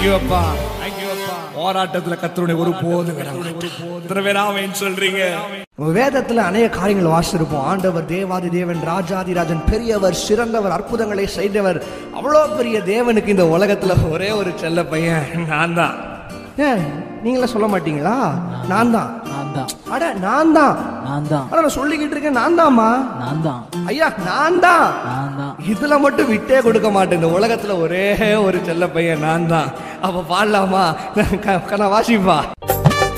thank you அப்பா thank you அப்பா போராட்டத்துல கத்தருடைய ஒரு போது இத்தனை பேர் ஆமைன்னு சொல்றீங்க நம்ம வேதத்துல அநேக காரியங்கள் வாசிச்சிருப்போம் ஆண்டவர் தேவாதி தேவன் ராஜாதி ராஜன் பெரியவர் சிறந்தவர் அற்புதங்களை செய்தவர் அவ்வளோ பெரிய தேவனுக்கு இந்த உலகத்துல ஒரே ஒரு செல்ல பையன் நான் தான் ஏன் நீங்களே சொல்ல மாட்டீங்களா நான் தான் நான் தான் அட நான் தான் நான் தான் அட நான் சொல்லிக்கிட்டு இருக்கேன் நான் தான்மா நான் தான் ஐயா நான் தான் நான் தான் இதுல மட்டும் விட்டே கொடுக்க மாட்டேன் இந்த உலகத்துல ஒரே ஒரு செல்ல பையன் நான் தான் அப்ப பாடலாமா க- க- நான் வாசிப்பா